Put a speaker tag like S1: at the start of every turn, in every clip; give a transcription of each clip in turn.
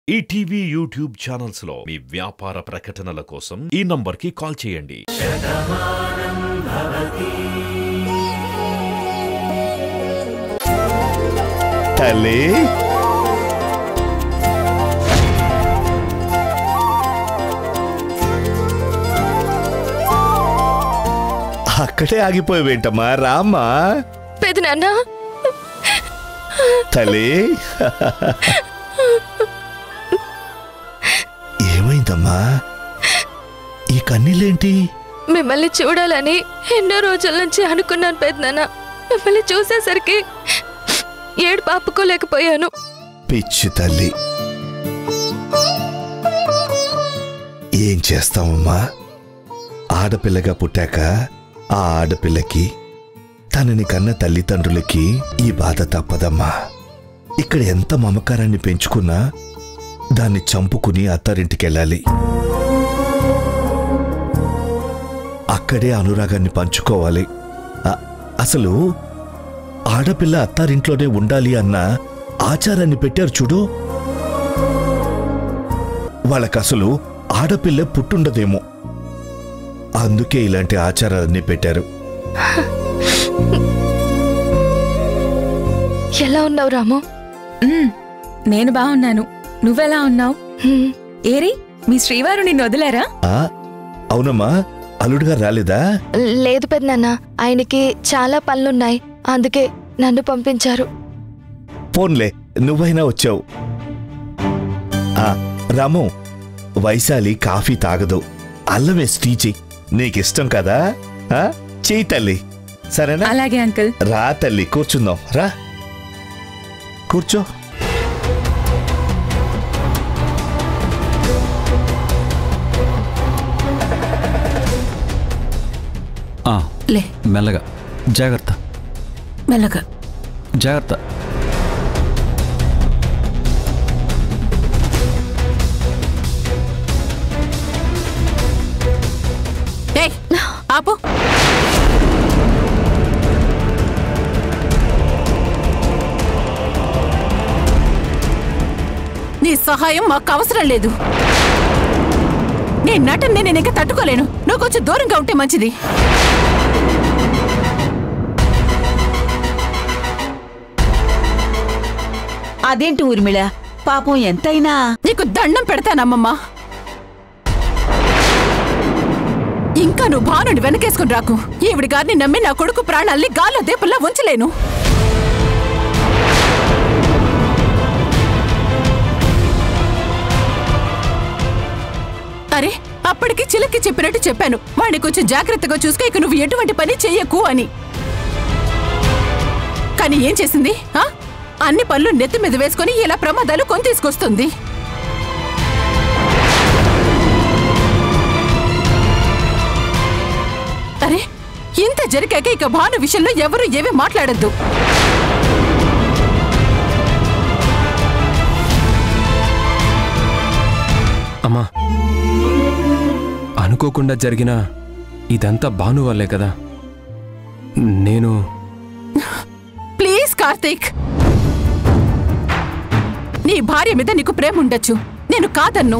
S1: ETV YouTube channels లో మీ వ్యాపార ప్రకటనల కోసం ఈ నంబర్కి కాల్ చేయండి
S2: తల్లి అక్కడే ఆగిపోయావేంటమ్మా రామ్మా
S3: పెద్ద నాన్న
S2: తల్లి ఏమైందమ్మా ఈ కన్నీళ్ళేంటి
S3: మిమ్మల్ని చూడాలని ఎన్నో రోజుల నుంచి అనుకున్నాను పెద్దనాన్న మిమ్మల్ని చూసేసరికి ఏడు పాపుకోలేకపోయాను
S2: పిచ్చి తల్లి ఏం చేస్తామమ్మా ఆడపిల్లగా పుట్టాక ఆ ఆడపిల్లకి తనని కన్న తల్లిదండ్రులకి ఈ బాధ తప్పదమ్మా ఇక్కడ ఎంత మమకారాన్ని పెంచుకున్నా దాన్ని చంపుకుని అత్తారింటికెళ్ళాలి అక్కడే అనురాగాన్ని పంచుకోవాలి అ- అసలు ఆడపిల్ల అత్తారింట్లోనే ఉండాలి అన్న ఆచారాన్ని పెట్టారు చూడు వాళ్ళకసలు ఆడపిల్ల పుట్టుండదేమో అందుకే ఇలాంటి ఆచారాలన్నీ పెట్టారు
S3: ఎలా ఉన్నావు రాము
S4: మ్మ్. నేను బాగున్నాను నువ్వెలా ఉన్నావు
S3: హ్మ్,
S4: ఏరి మీ శ్రీవారు నిన్ను వదిలారా
S2: ఆ అవునమ్మా అల్లుడుగా రాలేదా
S3: లేదు పెద్దనాన్న ఆయనకి చాలా పనులున్నాయి అందుకే నన్ను పంపించారు
S2: ఫోన్లే నువ్వైనా వచ్చావు ఆ రాము వైశాలి కాఫీ తాగదు అల్లం వేసి టీ చెయ్యి నీకిష్టం కదా ఆ చెయ్యి తల్లి సరేనా
S4: అలాగే అంకుల్
S2: రా తల్లి కూర్చుందాం రా కూర్చో
S5: ఆ,
S4: లే
S5: మెల్లగా జాగ్రత్త
S4: మెల్లగా
S5: జాగ్రత్త
S4: ఏయ్, ఆపు నీ సహాయం మాకు అవసరం లేదు నీ నటన నేను ఇంకా తట్టుకోలేను నువ్వు కొంచెం దూరంగా ఉంటే మంచిది
S6: అదేంటి ఊర్మిళ పాపం ఎంతైనా
S4: నీకు దండం పెడతానమ్మమ్మా ఇంకా నువ్వు భానుని వెనకేసుకుని రాకు ఈవిడి గారిని నమ్మి నా కొడుకు ప్రాణాల్ని గాల్లో దీపంలా ఉంచలేను అరే అప్పటికి చిలక్కి చెప్పినట్టు చెప్పాను వాడిని కొంచెం జాగ్రత్తగా చూసుకో ఇక నువ్వు ఎటువంటి పని చెయ్యకు అని కానీ ఏం చేసింది ఆ? అన్ని పనులు నెత్తి మీద వేసుకొని ఇలా ప్రమాదాలు కొని తీసుకొస్తుంది అరే ఇంత జరిగాక ఇక భాను విషయంలో ఎవరు ఏమీ మాట్లాడద్దు
S7: అమ్మా అనుకోకుండా జరిగిన ఇదంతా భాను వల్లే కదా నేను
S4: ప్లీజ్ కార్తీక్ నీ భార్య మీద నీకు ప్రేమ ఉండొచ్చు నేను కాదన్ను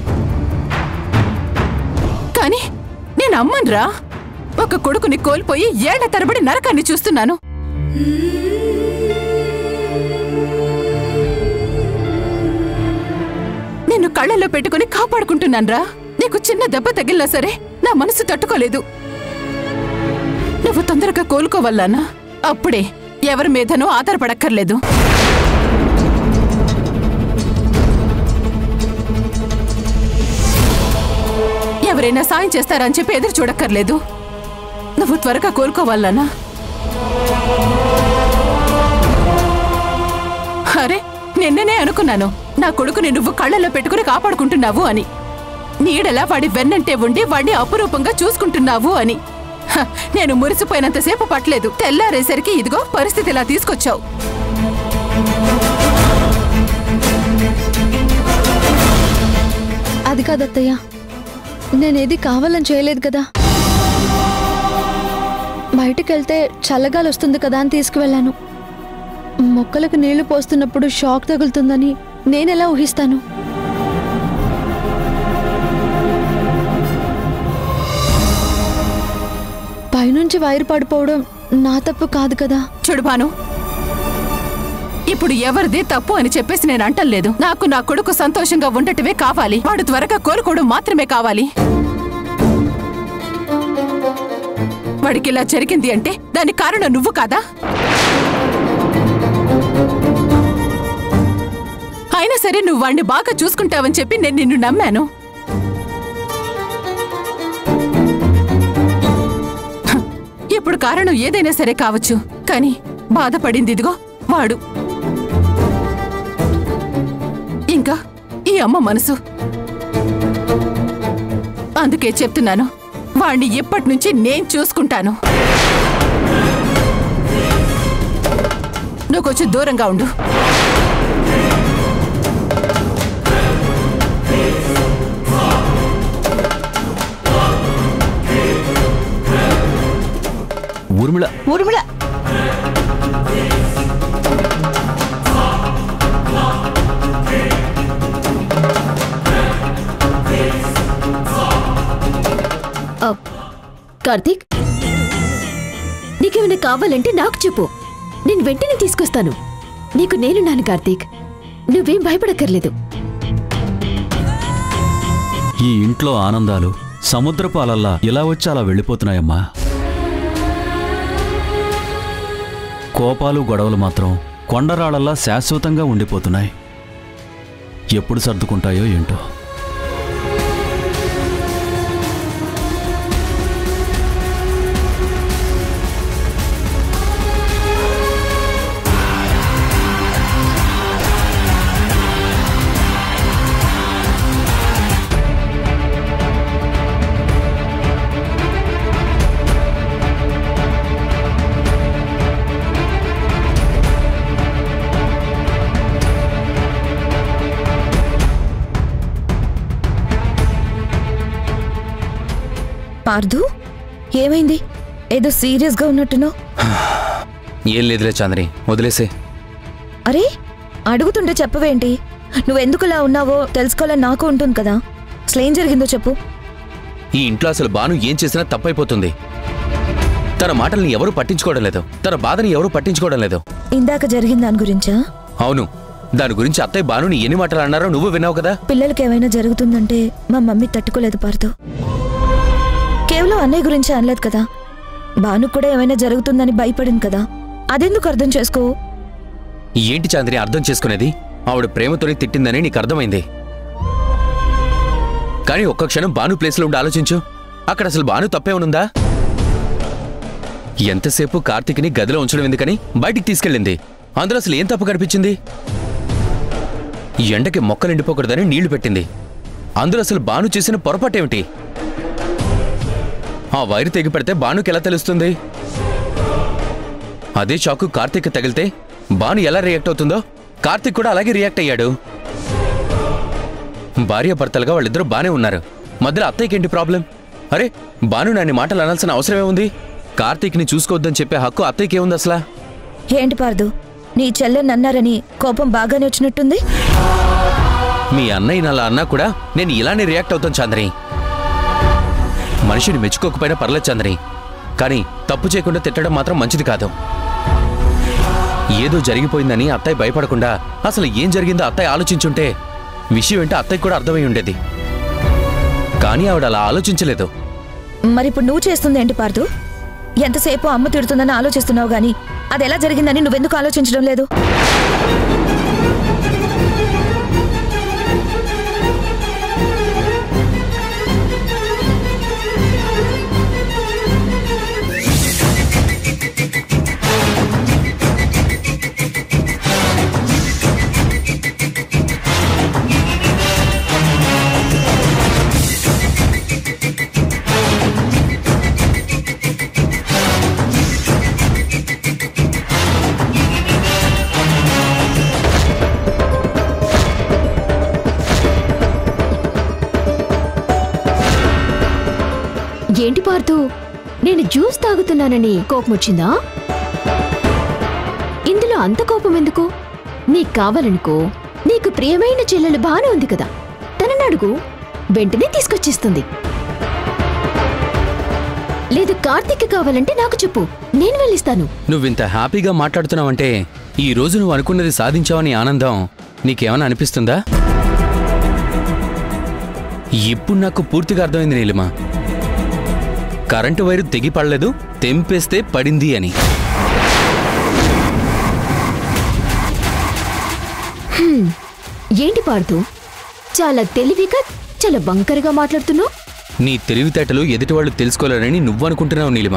S4: కానీ నేను అమ్మన్రా ఒక కొడుకుని కోల్పోయి ఏళ్ల తరబడి నరకాన్ని చూస్తున్నాను నిన్ను కళ్ళల్లో పెట్టుకుని కాపాడుకుంటున్నాన్రా నీకు చిన్న దెబ్బ తగిలినా సరే నా మనసు తట్టుకోలేదు నువ్వు తొందరగా కోలుకోవాలన్నా అప్పుడే ఎవరి మీదనూ ఆధారపడక్కర్లేదు ఎవరైనా సాయం చేస్తారని చెప్పి ఎదురు చూడక్కర్లేదు నువ్వు త్వరగా కోలుకోవాలన్నా అరే నిన్ననే అనుకున్నాను నా కొడుకుని నువ్వు కళ్ళల్లో పెట్టుకుని కాపాడుకుంటున్నావు అని నీడలా వాడి వెన్నంటే ఉండి వాడిని అపురూపంగా చూసుకుంటున్నావు అని హ, నేను మురిసిపోయినంతసేపు పట్టలేదు తెల్లారేసరికి ఇదిగో పరిస్థితి ఇలా తీసుకొచ్చావు
S3: అది కాదత్తయ్య నేనేది కావాలని చేయలేదు కదా బయటికి వెళ్తే చల్లగాలి వస్తుంది కదా అని తీసుకువెళ్ళాను మొక్కలకు నీళ్లు పోస్తున్నప్పుడు షాక్ తగులుతుందని నేనెలా ఊహిస్తాను పైనుంచి వైర్ పడిపోవడం నా తప్పు కాదు కదా
S4: చూడు భాను ఇప్పుడు ఎవరిది తప్పు అని చెప్పేసి నేను అంటలేదు నాకు నా కొడుకు సంతోషంగా ఉండటమే కావాలి వాడు త్వరగా కోరుకోవడం మాత్రమే కావాలి వాడికి ఇలా జరిగింది అంటే దానికి కారణం నువ్వు కాదా అయినా సరే నువ్వు వాడిని బాగా చూసుకుంటావని చెప్పి నేను నిన్ను నమ్మాను హ, ఇప్పుడు కారణం ఏదైనా సరే కావచ్చు కానీ బాధపడింది ఇదిగో వాడు ఇంకా ఈ అమ్మ మనసు అందుకే చెప్తున్నాను వాణ్ణి ఎప్పటి నుంచి నేను చూసుకుంటాను నువ్వు కొంచెం దూరంగా ఉండు
S5: ఊర్మిళ
S6: ఊర్మిళ
S8: కార్తీక్ నీకేమైనా కావాలంటే నాకు చెప్పు నేను వెంటనే తీసుకొస్తాను నీకు నేనున్నాను కార్తీక్ నువ్వేం భయపడక్కర్లేదు
S5: ఈ ఇంట్లో ఆనందాలు సముద్రపు అలల్లా ఇలా వచ్చి అలా వెళ్ళిపోతున్నాయమ్మా కోపాలు గొడవలు మాత్రం కొండరాళ్ళల్లా శాశ్వతంగా ఉండిపోతున్నాయి ఎప్పుడు సర్దుకుంటాయో ఏంటో
S9: పార్దు ఏమైంది ఏదో సీరియస్గా ఉన్నట్టున్నావు
S7: ఏం లేదులే చాందని వదిలేసే
S9: అరే అడుగుతుంటే చెప్పవేంటి నువ్వెందుకులా ఉన్నావో తెలుసుకోవాలని నాకు ఉంటుంది కదా అసలు ఏం జరిగిందో చెప్పు
S7: ఈ ఇంట్లో అసలు బాను ఏం చేసినా తప్పైపోతుంది తన మాటల్ని ఎవరూ పట్టించుకోవడం లేదు తన బాధని ఎవరూ పట్టించుకోవడం లేదు
S9: ఇందాక జరిగిన దాని గురించా
S7: అవును దాని గురించి అత్తయ్య బానుని ఎన్ని మాటలు అన్నారో నువ్వు విన్నావు కదా
S9: పిల్లలకి ఏమైనా జరుగుతుందంటే మా మమ్మీ తట్టుకోలేదు పార్దు కేవలం అన్నయ్య గురించి అనలేదు కదా భాను కూడా ఏమైనా జరుగుతుందని భయపడింది కదా అదెందుకు అర్థం చేసుకో
S7: ఏంటి చాందిని అర్థం చేసుకునేది ఆవిడ ప్రేమతోనే తిట్టిందని నీకు అర్థమైంది కానీ ఒక్క క్షణం బాను ప్లేస్లో ఉండి ఆలోచించు అక్కడ అసలు బాను తప్పే ఉందా ఎంతసేపు కార్తీక్ని గదిలో ఉంచడం ఎందుకని బయటికి తీసుకెళ్ళింది అందులో అసలు ఏం తప్పు కనిపించింది ఎండకి మొక్కలు ఎండిపోకూడదని నీళ్లు పెట్టింది అందులో అసలు బాను చేసిన పొరపాటేమిటి ఆ వైరు తెగి పెడితే బానుకి ఎలా తెలుస్తుంది అదే షాకు కార్తీక్ తగిలితే బాను ఎలా రియాక్ట్ అవుతుందో కార్తీక్ కూడా అలాగే రియాక్ట్ అయ్యాడు భార్యాభర్తలుగా వాళ్ళిద్దరూ బానే ఉన్నారు మధ్యలో అత్తయ్యకి ఏంటి ప్రాబ్లం అరే బాను నాన్ని మాటలు అనాల్సిన అవసరమే ఉంది కార్తీక్ని చూసుకోవద్దని చెప్పే హక్కు అత్తయ్యకి ఏముంది అసలా
S9: ఏంటి పార్దు నీ చెల్లెని అన్నారని కోపం బాగానే వచ్చినట్టుంది
S7: మీ అన్నయ్య అలా అన్నా కూడా నేను ఇలానే రియాక్ట్ అవుతాను చంద్రి మనిషిని మెచ్చుకోకపోయినా పర్లేదు చంద్రి కానీ తప్పు చేయకుండా తిట్టడం మాత్రం మంచిది కాదు ఏదో జరిగిపోయిందని అత్తయ్య భయపడకుండా అసలు ఏం జరిగిందో అత్తయ్య ఆలోచించుంటే విషయం ఏంటో అత్తయ్య కూడా అర్థమై ఉండేది కానీ ఆవిడ అలా ఆలోచించలేదు
S9: మరిప్పుడు నువ్వు చేస్తుంది ఏంటి పార్దు ఎంతసేపు అమ్మ తిడుతుందని ఆలోచిస్తున్నావు గాని అది ఎలా జరిగిందని నువ్వెందుకు ఆలోచించడం లేదు
S8: ఏంటి పార్థు నేను జ్యూస్ తాగుతున్నానని కోపం వచ్చిందా ఇందులో అంత కోపం ఎందుకు నీకు కావాలనుకో నీకు ప్రియమైన చెల్లెలు బానే ఉంది కదా తనని అడుగు వెంటనే తీసుకొచ్చేస్తుంది లేదు కార్తీక్ కావాలంటే నాకు చెప్పు నేను వెళ్ళిస్తాను
S7: నువ్వింత హ్యాపీగా మాట్లాడుతున్నావంటే ఈ రోజు నువ్వు అనుకున్నది సాధించావని ఆనందం నీకేమైనా అనిపిస్తుందా ఇప్పుడు నాకు పూర్తిగా అర్థమైంది నీలిమా కరెంటు వైరు తెగి పడలేదు తెంపేస్తే పడింది అని
S8: హ్మ్. ఏంటి పాడుతూ చాలా తెలివిగా చాలా బంకరగా మాట్లాడుతున్నావు
S7: నీ తెలివితేటలు ఎదుటివాళ్ళు తెలుసుకోలేరని నువ్వు అనుకుంటున్నావు నీలిమా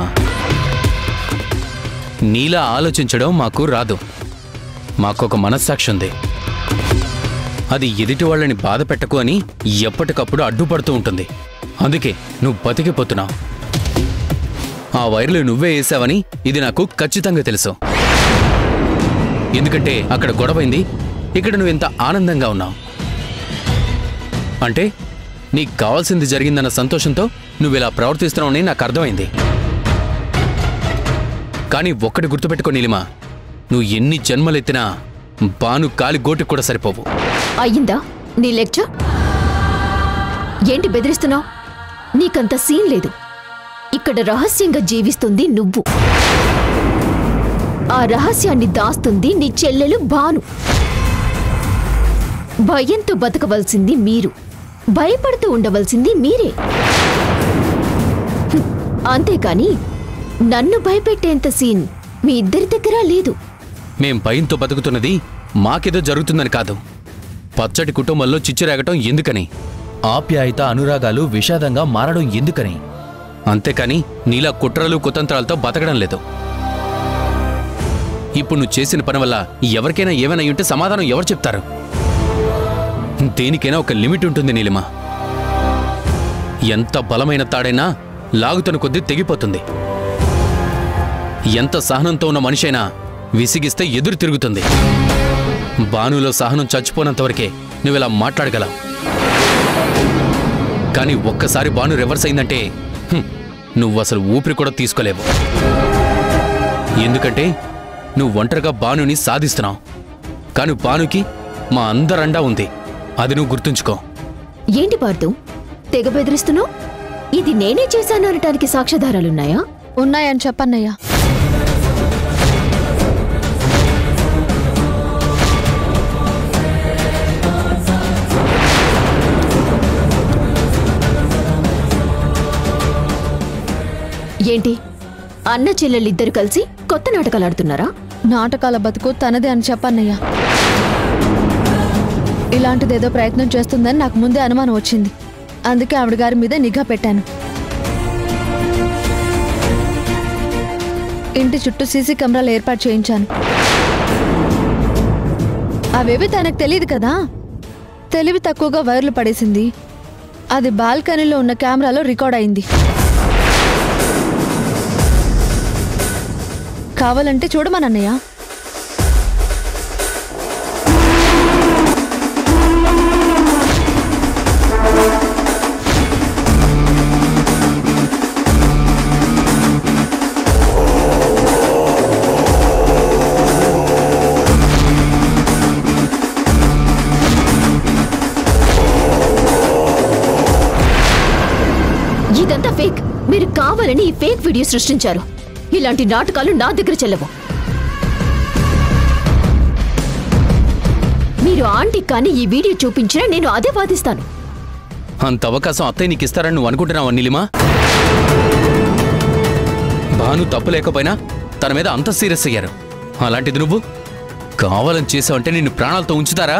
S7: నీలా ఆలోచించడం మాకు రాదు మాకొక మనస్సాక్షి ఉంది అది ఎదుటి వాళ్ళని బాధ పెట్టకు అని ఎప్పటికప్పుడు అడ్డుపడుతూ ఉంటుంది అందుకే నువ్వు బతికిపోతున్నావు ఆ వైర్లు నువ్వే వేసావని ఇది నాకు ఖచ్చితంగా తెలుసు ఎందుకంటే అక్కడ గొడవైంది ఇక్కడ నువ్వు ఇంత ఆనందంగా ఉన్నావు అంటే నీకు కావాల్సింది జరిగిందన్న సంతోషంతో నువ్వు ఇలా ప్రవర్తిస్తున్నావని నాకు అర్థమైంది కానీ ఒక్కటి గుర్తుపెట్టుకో నీలిమా నువ్వు ఎన్ని జన్మలెత్తినా బాను కాలి గోటికి కూడా సరిపోవు
S8: అయ్యిందా నీ లెక్చర్ ఏంటి బెదిరిస్తున్నావు నీకంత సీన్ లేదు ఇక్కడ రహస్యంగా జీవిస్తుంది నువ్వు ఆ రహస్యాన్ని దాస్తుంది నీ చెల్లెలు భాను భయంతో బతకవలసింది మీరు భయపడుతూ ఉండవలసింది మీరే హ్మ్. అంతేకాని నన్ను భయపెట్టేంత సీన్ మీ ఇద్దరి దగ్గర లేదు
S7: మేం భయంతో బతుకుతున్నది మాకేదో జరుగుతుందని కాదు పచ్చటి కుటుంబంలో చిచ్చురేగటం ఎందుకని
S10: ఆప్యాయత అనురాగాలు విషాదంగా మారడం ఎందుకని
S7: అంతేకాని నీలా కుట్రలు కుతంత్రాలతో బతకడం లేదు ఇప్పుడు నువ్వు చేసిన పని వల్ల ఎవరికైనా ఏమైనా అయి ఉంటే సమాధానం ఎవరు చెప్తారు దేనికైనా ఒక లిమిట్ ఉంటుంది నీలిమా ఎంత బలమైన తాడైనా లాగుతున్న కొద్దీ తెగిపోతుంది ఎంత సహనంతో ఉన్న మనిషైనా విసిగిస్తే ఎదురు తిరుగుతుంది బానులో సహనం చచ్చిపోనంతవరకే నువ్విలా మాట్లాడగలవు కానీ ఒక్కసారి బాను రివర్స్ అయిందంటే హ్మ్, నువ్వు అసలు ఊపిరి కూడా తీసుకోలేవు ఎందుకంటే నువ్వు ఒంటరిగా బానుని సాధిస్తున్నావు కానీ బానుకి మా అందరండా ఉంది అది నువ్వు గుర్తుంచుకో
S8: ఏంటి పార్థు తెగ బెదిరిస్తున్నావు ఇది నేనే చేశాను అనటానికి సాక్ష్యాధారాలున్నాయా
S3: ఉన్నాయని చెప్పన్నయ్యా
S8: ఏంటి అన్న చెల్లెళ్ళిద్దరు కలిసి కొత్త నాటకాలు ఆడుతున్నారా
S3: నాటకాల బతుకు తనదే అని చెప్పన్నయ్యా ఇలాంటిదేదో ప్రయత్నం చేస్తుందని నాకు ముందే అనుమానం వచ్చింది అందుకే ఆవిడ గారి మీద నిఘా పెట్టాను ఇంటి చుట్టూ సీసీ కెమెరాలు ఏర్పాటు చేయించాను అవేవి తనకు తెలియదు కదా తెలివి తక్కువగా వైర్లు పడేసింది అది బాల్కనీలో ఉన్న కెమెరాలో రికార్డ్ అయింది కావాలంటే చూడమనన్నయ్య
S8: ఇదంతా ఫేక్ మీరు కావాలని ఈ ఫేక్ వీడియో సృష్టించారు ఇలాంటి నాటకాలు నా దగ్గర చెల్లవు మీరు ఆంటీ కానీ ఈ వీడియో చూపించినా నేను అదే వాదిస్తాను
S7: అంత అవకాశం అత్తయ్య నీకు ఇస్తారని నువ్వు అనుకుంటున్నావా నీలిమా భాను తప్పు లేకపోయినా తన మీద అంత సీరియస్ అయ్యారు అలాంటిది నువ్వు కావాలని చేసావంటే నిన్ను ప్రాణాలతో ఉంచుతారా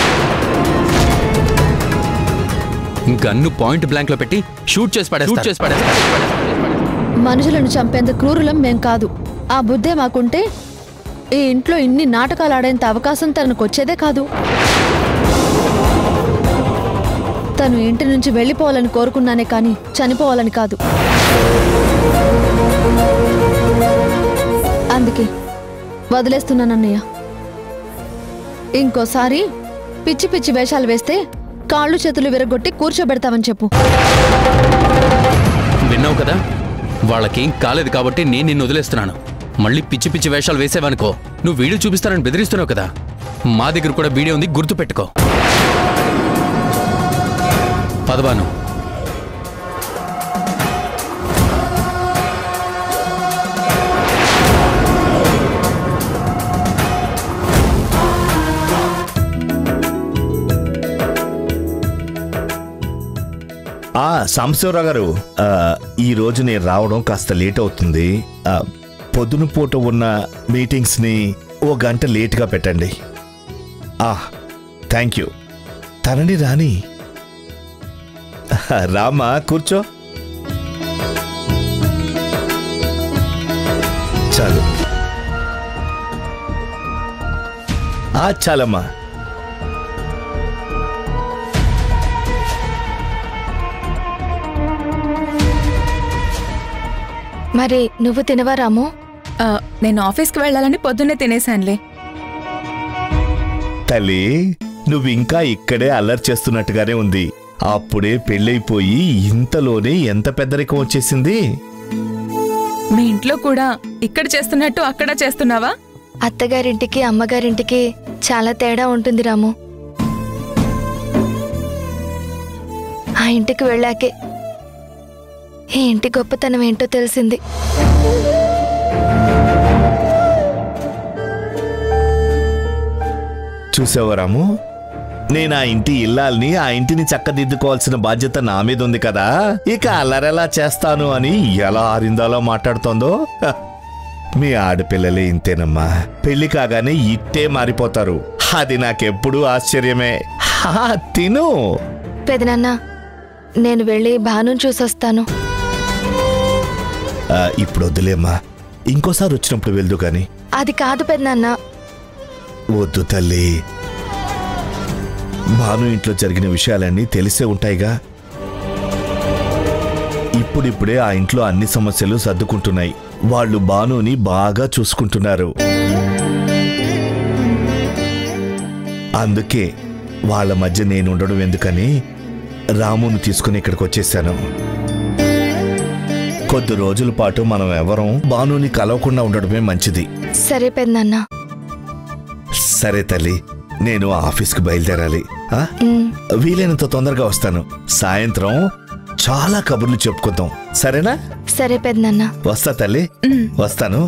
S7: గన్ను పాయింట్ బ్లాంక్ లో పెట్టి షూట్ చేసి పడే షూట్ చేసి పడేస్తారు
S3: మనుషులను చంపేంత క్రూరులం మేం కాదు ఆ బుద్ధే మాకుంటే ఈ ఇంట్లో ఇన్ని నాటకాలు ఆడేంత అవకాశం తనకు వచ్చేదే కాదు తను ఇంటి నుంచి వెళ్ళిపోవాలని కోరుకున్నానే కానీ చనిపోవాలని కాదు అందుకే వదిలేస్తున్నానన్నయ్య ఇంకోసారి పిచ్చి పిచ్చి వేషాలు వేస్తే కాళ్ళు చేతులు విరగొట్టి కూర్చోబెడతామని చెప్పు
S7: విన్నావు కదా వాళ్ళకేం కాలేదు కాబట్టి నేను నిన్ను వదిలేస్తున్నాను మళ్ళీ పిచ్చి పిచ్చి వేషాలు వేసేవనుకో నువ్వు వీడియో చూపిస్తానని బెదిరిస్తున్నావు కదా మా దగ్గర కూడా వీడియో ఉంది గుర్తు పెట్టుకో పదవాను
S2: ఆ సాంబశివరావు గారు ఆ, ఈ రోజు నేను రావడం కాస్త లేట్ అవుతుంది ఆ, పొద్దున పూట ఉన్న మీటింగ్స్ని ఓ గంట లేట్గా పెట్టండి ఆ థ్యాంక్ యూ తనని రాని రామా కూర్చో చాలు ఆ చాలమ్మా
S3: మరి నువ్వు తినవా రాము
S11: ఆ, నేను ఆఫీస్కి వెళ్ళాలని పొద్దున్నే తినేశానులే
S2: తల్లి నువ్వు ఇంకా ఇక్కడే అల్లరి చేస్తున్నట్టుగానే ఉంది అప్పుడే పెళ్ళైపోయి ఇంతలోనే ఎంత పెద్దరికం వచ్చేసింది
S11: మీ ఇంట్లో కూడా ఇక్కడ చేస్తున్నట్టు అక్కడ చేస్తున్నావా
S3: అత్తగారింటికి అమ్మగారింటికి చాలా తేడా ఉంటుంది రాము ఆ ఇంటికి వెళ్ళాకే ఈ ఇంటి గొప్పతనం ఏంటో తెలిసింది
S2: చూసావా రాము నేను ఆ ఇంటి ఇల్లాల్ని ఆ ఇంటిని చక్కదిద్దుకోవాల్సిన బాధ్యత నా మీద ఉంది కదా ఇక అల్లరెలా చేస్తాను అని ఎలా ఆరిందాలో మాట్లాడుతోందో హ, మీ ఆడపిల్లలే ఇంతేనమ్మా పెళ్లి కాగానే ఇట్టే మారిపోతారు అది నాకెప్పుడూ ఆశ్చర్యమే హా, తిను
S3: పెదనాన్న నేను వెళ్ళి భాను చూసొస్తాను
S2: ఆ, ఇప్పుడు వద్దులేమ్మా ఇంకోసారి వచ్చినప్పుడు వెళ్దు గాని
S3: అది కాదు పెదనాన్న
S2: వద్దు తల్లి భాను ఇంట్లో జరిగిన విషయాలన్నీ తెలిసే ఉంటాయిగా ఇప్పుడిప్పుడే ఆ ఇంట్లో అన్ని సమస్యలు సర్దుకుంటున్నాయి వాళ్ళు భానుని బాగా చూసుకుంటున్నారు అందుకే వాళ్ళ మధ్య నేను ఉండడం ఎందుకని రామును తీసుకుని ఇక్కడికి వచ్చేసాను కొద్ది రోజుల పాటు మనం ఎవరం భానుని కలవకుండా ఉండడమే మంచిది
S3: సరే పెదనాన్న
S2: సరే తల్లి నేను ఆఫీస్కి బయలుదేరాలి ఆ?
S3: ఉమ్,
S2: వీలైనంత తొందరగా వస్తాను సాయంత్రం చాలా కబుర్లు చెప్పుకుందాం సరేనా
S3: సరే పెదనాన్న
S2: వస్తా తల్లి వస్తాను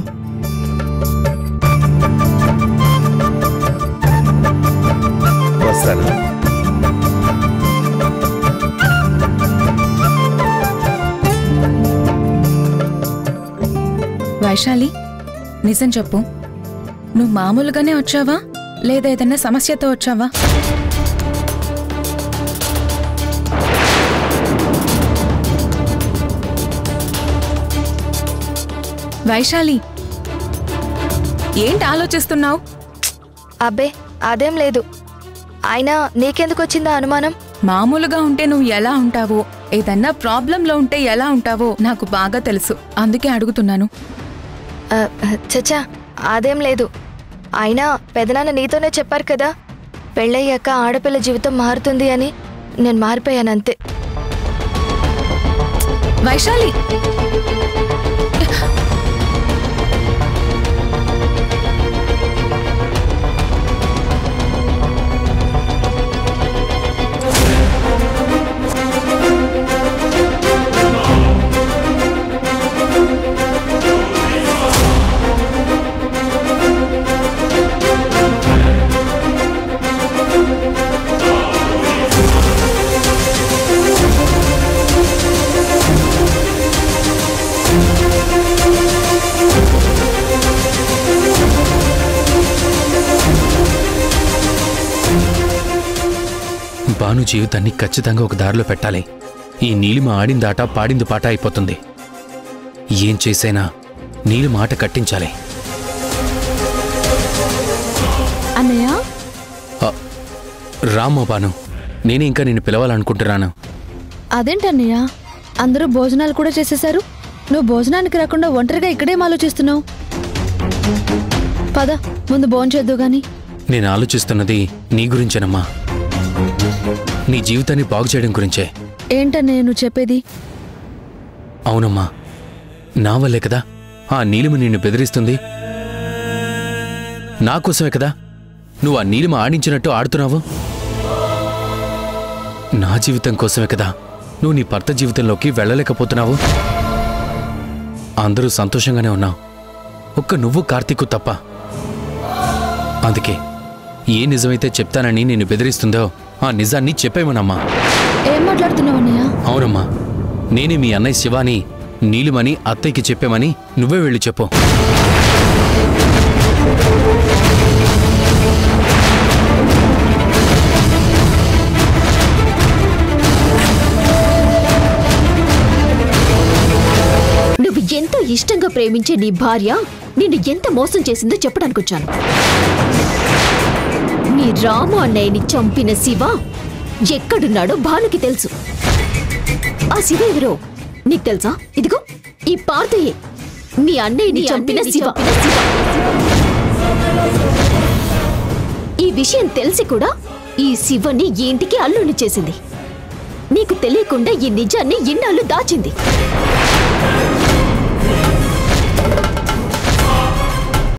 S2: వస్తాను
S11: వైశాలి నిజం చెప్పు నువ్వు మామూలుగానే వచ్చావా లేదా ఏదైనా సమస్యతో వచ్చావా వైశాలి ఏంటి ఆలోచిస్తున్నావు
S3: అబ్బే అదేం లేదు అయినా నీకెందుకు వచ్చిందా అనుమానం
S11: మామూలుగా ఉంటే నువ్వు ఎలా ఉంటావో ఏదన్నా ప్రాబ్లంలో ఉంటే ఎలా ఉంటావో నాకు బాగా తెలుసు అందుకే అడుగుతున్నాను
S3: ఆ, చచ్చా అదేం లేదు అయినా పెదనాన్న నీతోనే చెప్పారు కదా పెళ్ళయ్యాక ఆడపిల్ల జీవితం మారుతుంది అని నేను మారిపోయానంతే
S11: వైశాలి
S7: భాను జీవితాన్ని ఖచ్చితంగా ఒక దారిలో పెట్టాలి ఈ నీలిమ ఆడిందాట పాడింది పాట అయిపోతుంది ఏం చేసైనా నీలిమ ఆట కట్టించాలి
S3: అన్నయ్య
S7: ఆ, రామ్మా భాను నేనే ఇంకా నిన్ను పిలవాలనుకుంటున్నాను
S3: అదేంటన్నయ్య అందరూ భోజనాలు కూడా చేసేశారు నువ్వు భోజనానికి రాకుండా ఒంటరిగా ఇక్కడేం ఆలోచిస్తున్నావు పద ముందు భోంచేద్దు గాని
S7: నేను ఆలోచిస్తున్నది నీ గురించేనమ్మా నీ జీవితాన్ని బాగు చేయడం గురించే
S3: ఏంటన్నయ్య నువ్వు చెప్పేది
S7: అవునమ్మా నా వల్లే కదా ఆ నీలిమ నిన్ను బెదిరిస్తుంది నా కోసమే కదా నువ్వు ఆ నీలిమ ఆడించినట్టు ఆడుతున్నావు నా జీవితం కోసమే కదా నువ్వు నీ భర్త జీవితంలోకి వెళ్ళలేకపోతున్నావు అందరూ సంతోషంగానే ఉన్నావు ఒక్క నువ్వు కార్తీకు తప్ప అందుకే ఏ నిజమైతే చెప్తానని నిన్ను బెదిరిస్తుందో ఆ నిజాన్ని చెప్పేమనమ్మా
S8: ఏం మాట్లాడుతున్నావు అన్నయ్య
S7: అవునమ్మా నేనే మీ అన్నయ్య శివాని నీలిమని అత్తయ్యకి చెప్పామని నువ్వే వెళ్ళి చెప్పు
S8: నువ్వు ఎంతో ఇష్టంగా ప్రేమించే నీ భార్య నిన్ను ఎంత మోసం చేసిందో చెప్పడానికి వచ్చాను నీ రాము అన్నయ్యని చంపిన శివ ఎక్కడున్నాడో భానుకి తెలుసు ఆ శివ ఎవరో నీకు తెలుసా ఇదిగో ఈ పార్థయే మీ అన్నయ్యని చంపిన శివ ఈ విషయం తెలిసి కూడా ఈ శివని ఈ ఇంటికి అల్లుని చేసింది నీకు తెలియకుండా ఈ నిజాన్ని ఇన్నాళ్ళు దాచింది